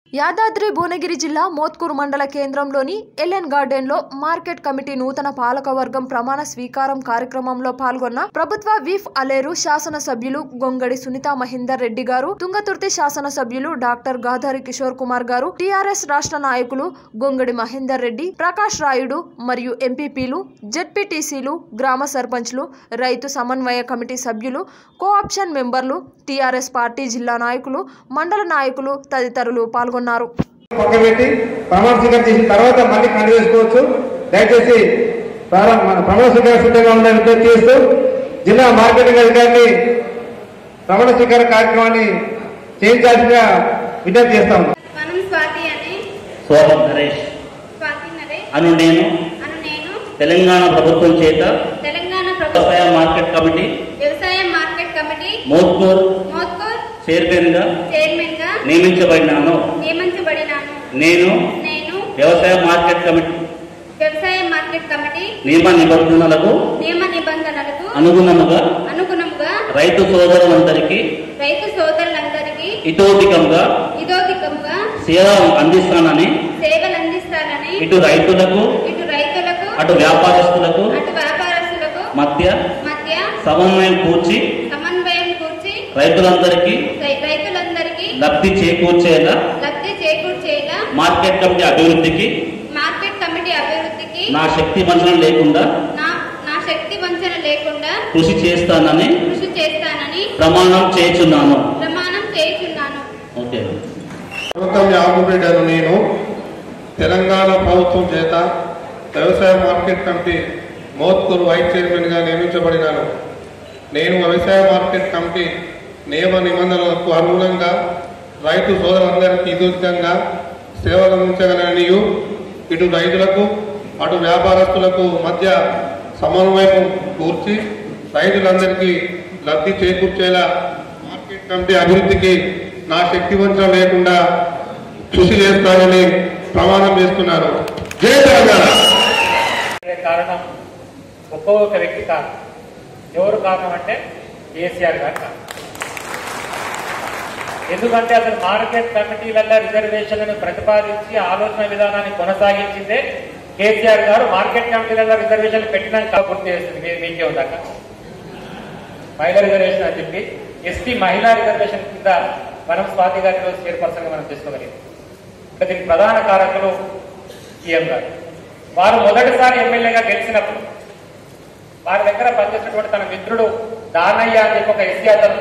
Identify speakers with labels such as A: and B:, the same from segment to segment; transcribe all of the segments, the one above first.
A: యాదాద్రి భువనగిరి జిల్లా మోత్కూరు మండల కేంద్రంలోని ఎల్ఎన్ గార్డెన్ లో మార్కెట్ కమిటీ నూతన పాలకవర్గం ప్రమాణ స్వీకారం కార్యక్రమంలో పాల్గొన్న ప్రభుత్వ విఫ్ అలేరు శాసనసభ్యులు గొంగడి సునీత మహేందర్ రెడ్డి గారు తుంగతుర్తి శాసనసభ్యులు డాక్టర్ గాధారి కిషోర్ కుమార్ గారు టీఆర్ఎస్ రాష్ట్ర నాయకులు గొంగడి మహేందర్ రెడ్డి ప్రకాష్ రాయుడు మరియు ఎంపీపీలు జెడ్పీటీసీలు గ్రామ సర్పంచ్లు రైతు సమన్వయ కమిటీ సభ్యులు కోఆప్షన్ మెంబర్లు టీఆర్ఎస్ పార్టీ జిల్లా నాయకులు మండల నాయకులు తదితరులు పాల్గొన్నారు
B: పక్క పెట్టి ప్రమాణ స్వీకారం చేసిన తర్వాత మళ్ళీ కంటి చేసుకోవచ్చు దయచేసి ప్రారం- మన ప్రమాణ స్వీకారం సిద్ధంగా ఉండాలని విజ్ఞప్తి చేస్తూ జిల్లా మార్కెటింగ్ అధికారిని ప్రమాణ స్వీకార కార్యక్రమాన్ని చేయించాల్సిందిగా విజ్ఞప్తి చేస్తాం
C: మనం స్వాతి అని
D: శోభన్ నరేష్
C: స్వాతి నరేష్
D: అను నేను
C: అను నేను
D: తెలంగాణ ప్రభుత్వం చేత
C: తెలంగాణ ప్రభుత్వ
D: వ్యవసాయ మార్కెట్ కమిటీ
C: వ్యవసాయ market committee
D: Motkur
C: Motkur
D: chairman గా
C: చైర్మన్ గా
D: నియమించబడినాను
C: నియమించబడినాను
D: నేను
C: నేను
D: వ్యవసాయ మార్కెట్ కమిటీ
C: వ్యవసాయ మార్కెట్ కమిటీ
D: నియమ నిబంధనలకు
C: నియమ నిబంధనలకు
D: అనుగుణముగా
C: అనుగుణంగా
D: రైతు సోదరులందరికీ
C: రైతు సోదరులందరికీ
D: ఇతోధికంగా
C: ఇదోధికంగా
D: సేవ అందిస్తానని
C: సేవలు అందిస్తానని
D: ఇటు రైతులకు
C: ఇటు రైతులకు
D: అటు వ్యాపారస్తులకు
C: అటు వ్యాపారస్తులకు
D: మధ్య
C: మధ్య
D: సమన్వయం కూర్చి
C: సమన్వయం కూర్చి
D: రైతులందరికీ
C: రై- రైతులందరికీ
D: లబ్ధి చేకూర్చేలా
C: లబ్ధి చేకూర్చేలా
D: మార్కెట్ కమిటీ అభివృద్ధికి
C: మార్కెట్ కమిటీ అభివృద్ధికి
D: నా శక్తి వంచన లేకుండా
C: నా నా శక్తి వంచన లేకుండా
D: కృషి చేస్తానని
C: కృషి చేస్తానని
D: ప్రమాణం చేస్తున్నాను
C: ప్రమాణం చేయుచున్నాను
D: ఓకే
E: ప్రభుత్వం యాగుబిడ్డను నేను తెలంగాణ ప్రభుత్వం చేత వ్యవసాయ మార్కెట్ కమిటీ మోత్కూరు వైస్ చైర్మన్గా నియమించబడినాను నేను వ్యవసాయ మార్కెట్ కమిటీ నియమ నిబంధనలకు అనుగుణంగా రైతు సోదరులందరికీ ఇదుగా సేవలు అందించగలనియు ఇటు రైతులకు అటు వ్యాపారస్తులకు మధ్య సమన్వయం కూర్చి రైతులందరికీ లబ్ధి చేకూర్చేలా మార్కెట్ కమిటీ అభివృద్ధికి నా శక్తి వంచన లేకుండా కృషి చేస్తానని ప్రమాణం చేస్తున్నారు జై తెలంగాణ
F: అనే కారణం ఒక్కొక్క వ్యక్తి కారణం ఎవరు కారణం అంటే కేసీఆర్ గారు కారణం ఎందుకంటే అసలు మార్కెట్ కమిటీలలో రిజర్వేషన్లను ప్రతిపాదించి ఆలోచన విధానాన్ని కొనసాగించిందే కేసీఆర్ గారు మార్కెట్ కమిటీలలో రిజర్వేషన్లు పెట్టినాక గుర్తు చేస్తుంది మీ- మీకే ఉందాక మహిళా రిజర్వేషన్ అని చెప్పి ఎస్టీ మహిళా రిజర్వేషన్ కింద మనం స్వాతి గారి రోజు చైర్పర్సన్ గా మనం తీసుకోగలిగాం ఇక్కడ దీనికి ప్రధాన కారకులు సీఎం గారు వారు మొదటిసారి ఎమ్మెల్యేగా గెలిచినప్పుడు వారి దగ్గర పనిచేసినటువంటి తన మిత్రుడు దానయ్య అని చెప్పి ఒక ఎస్సీ అతను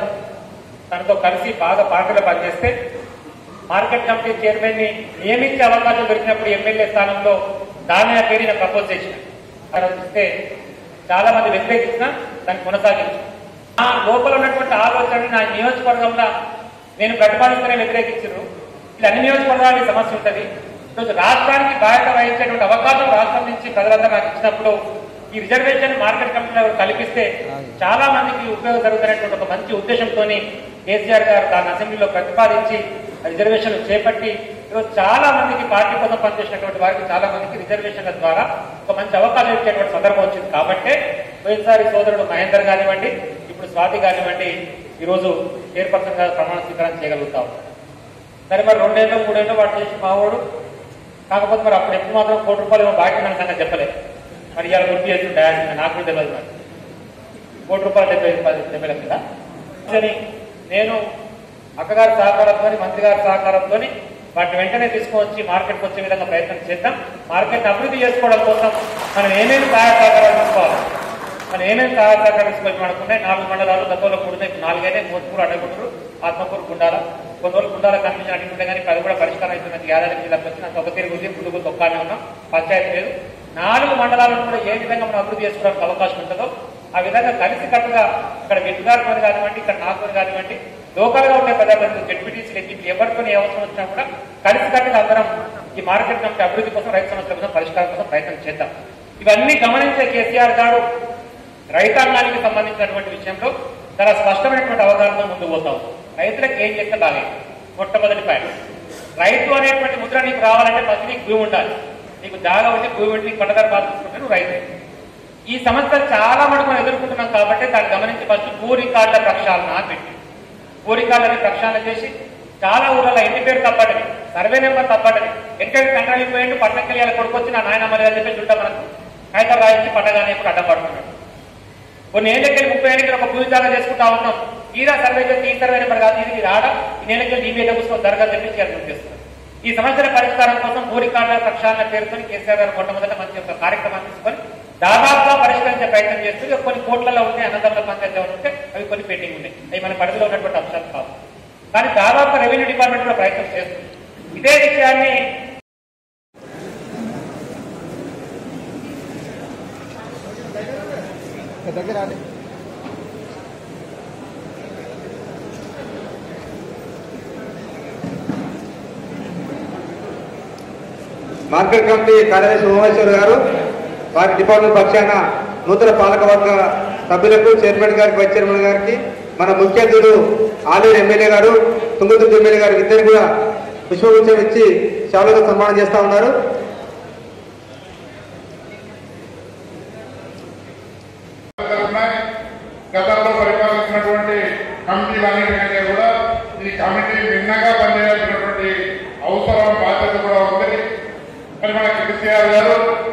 F: తనతో కలిసి బాగా పార్టీలో పనిచేస్తే మార్కెట్ కమిటీ చైర్మన్ ని నియమించే అవకాశం దొరికినప్పుడు ఎమ్మెల్యే స్థానంలో దానయ్య పేరు ఈయన ప్రపోజ్ చేసిన ఆయన చూస్తే చాలా మంది వ్యతిరేకించిన దాన్ని కొనసాగించారు ఆ లోపల ఉన్నటువంటి ఆలోచన నా నియోజకవర్గంలో నేను ప్రతిపాదిస్తూనే వ్యతిరేకించారు ఇది అన్ని నియోజకవర్గానికి సమస్య ఉంటుంది ఈరోజు రాష్ట్రానికి బాధ్యత వహించేటువంటి అవకాశం రాష్ట్రం నుంచి ప్రజలందరూ నాకు ఇచ్చినప్పుడు ఈ రిజర్వేషన్ మార్కెట్ కమిటీలో కల్పిస్తే చాలా మందికి ఉపయోగం జరుగుతున్నటువంటి ఒక మంచి ఉద్దేశంతో కేసీఆర్ గారు దాని అసెంబ్లీలో ప్రతిపాదించి ఆ రిజర్వేషన్ చేపట్టి ఈరోజు చాలా మందికి పార్టీ కోసం పనిచేసినటువంటి వారికి చాలా మందికి రిజర్వేషన్ల ద్వారా ఒక మంచి అవకాశం ఇచ్చేటువంటి సందర్భం వచ్చింది కాబట్టి పోయినసారి సోదరుడు మహేందర్ కానివ్వండి ఇప్పుడు స్వాతి కానివ్వండి ఈరోజు చైర్పర్సన్ గా ప్రమాణ స్వీకారం చేయగలుగుతాం సరే మరి రెండేళ్ళు మూడేళ్ళు వాడు చేసి మావాడు కాకపోతే మరి అప్పుడు ఎప్పుడు మాత్రం కోటి రూపాయలు ఏమో బాకీ మన సంగతి చెప్పలేదు మరి ఇవాళ గుర్తు చేసి డయాస్ నాకు కూడా తెలియదు మరి కోటి రూపాయలు డెబ్బై పది డెబ్బై లక్షల అని నేను అక్కగారి సహకారంతో మంత్రి గారి సహకారంతో వాటిని వెంటనే తీసుకువచ్చి మార్కెట్కి వచ్చే విధంగా ప్రయత్నం చేద్దాం మార్కెట్ అభివృద్ధి చేసుకోవడం కోసం మనం ఏమేమి సహాయ సహకారాలు తీసుకోవాలి మనం ఏమేమి సహాయ సహకారాలు తీసుకొని మనకున్నాయి నాలుగు మండలాలు గతంలో కూడా ఇప్పుడు నాలుగైనా మోత్కూరు అడగొట్టరు ఆత్మకూరు గుండాల కొన్ని రోజులు గుండాల కనిపించిన అడిగితే కానీ అది కూడా పరిష్కారం అవుతున్నది యాదాద్రి జిల్లాకు వచ్చి నాకు ఒక తిరిగి ఉంది ముందుకు తొక్కానే ఉన్నాం పంచాయతీ లేదు నాలుగు మండలాలను కూడా ఏ విధంగా మనం అభివృద్ధి చేసుకోవడానికి అవకాశం ఉంటుందో ఆ విధంగా కలిసి కట్టుగా ఇక్కడ విద్యార్థులు కానివ్వండి ఇక్కడ నాకు కానివ్వండి లోకల్ గా ఉండే ప్రజాప్రతినిధులు జడ్పీటీసీ ఎంపీ ఎవరితో ఏ అవసరం వచ్చినా కూడా కలిసి కట్టుగా అందరం ఈ మార్కెట్ కమిటీ అభివృద్ధి కోసం రైతు సమస్యల కోసం పరిష్కారం కోసం ప్రయత్నం చేద్దాం ఇవన్నీ గమనించే కేసీఆర్ గారు రైతాంగానికి సంబంధించినటువంటి విషయంలో చాలా స్పష్టమైనటువంటి అవగాహనతో ముందుకు పోతాం రైతులకు ఏం చేస్తే బాగైంది మొట్టమొదటి పాయింట్ రైతు అనేటువంటి ముద్ర నీకు రావాలంటే ఫస్ట్ నీకు భూమి ఉండాలి నీకు జాగా ఉంటే భూమి ఉంటే నీకు పంటదారు బాధ చూసుకుంటే నువ్వు రైతు ఈ సమస్య చాలా మటుకు మనం ఎదుర్కొంటున్నాం కాబట్టి దాన్ని గమనించి ఫస్ట్ భూ రికార్డుల ప్రక్షాళన అని పెట్టి భూ రికార్డులని ప్రక్షాళన చేసి చాలా ఊళ్ళలో ఇంటి పేరు తప్పటివి సర్వే నెంబర్ తప్పటది ఎక్కడ కంట్రోల్ పోయిండు పట్టణకి వెళ్ళి కొడుకొచ్చి నా నాయనమ్మ అని చెప్పి చుట్టా మనకు కాగితం రాయించి పట్టగానే ఇప్పుడు అడ్డం పడుతున్నాడు కొన్ని ఏళ్ళకెళ్ళి ముప్పై ఏళ్ళకి ఒక భూమి దాకా చేసుకుంటా ఉన్నాం ఈరా సర్వే చేస్తే ఈ సర్వే నెంబర్ కాదు ఇది రాడ ఈ నేలకెళ్ళి ఈ మీద కూర్చొని జరగని చెప్పి అర్థం చేస్తున్నారు ఈ సమస్యల పరిష్కారం కోసం భూ రికార్డుల ప్రక్షాళన పేరుతో కేసీఆర్ గారు మొట్టమొదట మంచి ఒక కార్యక్రమాన్ని తీసుకొని దాదాపుగా పరిష్కరించే ప్రయత్నం చేస్తూ ఇక కొన్ని కోట్లలో ఉంటే అన్నదమ్ముల పంచాయతీలో ఉంటే అవి కొన్ని పెండింగ్ ఉన్నాయి అవి మన పరిధిలో ఉన్నటువంటి అంశాలు కాదు కానీ దాదాపు రెవెన్యూ డిపార్ట్మెంట్ కూడా ప్రయత్నం చేస్తుంది ఇదే విషయాన్ని
B: మార్కెట్ కమిటీ కార్యదర్శి ఉమేశ్వర్ గారు వారి డిపార్ట్మెంట్ పక్షాన నూతన పాలకవర్గ సభ్యులకు చైర్మన్ గారికి వైస్ చైర్మన్ గారికి మన ముఖ్య అతిథులు ఆలేరు ఎమ్మెల్యే గారు తుంగతుర్తి ఎమ్మెల్యే గారు ఇద్దరు కూడా పుష్పగుచ్చం ఇచ్చి శాలుగా సన్మానం చేస్తా ఉన్నారు
G: తరఫున గతంలో పరిపాలించినటువంటి కమిటీలన్నిటికంటే కూడా ఈ కమిటీ భిన్నంగా పనిచేయాల్సినటువంటి అవసరం బాధ్యత కూడా ఉంది మరి మన కేసీఆర్ గారు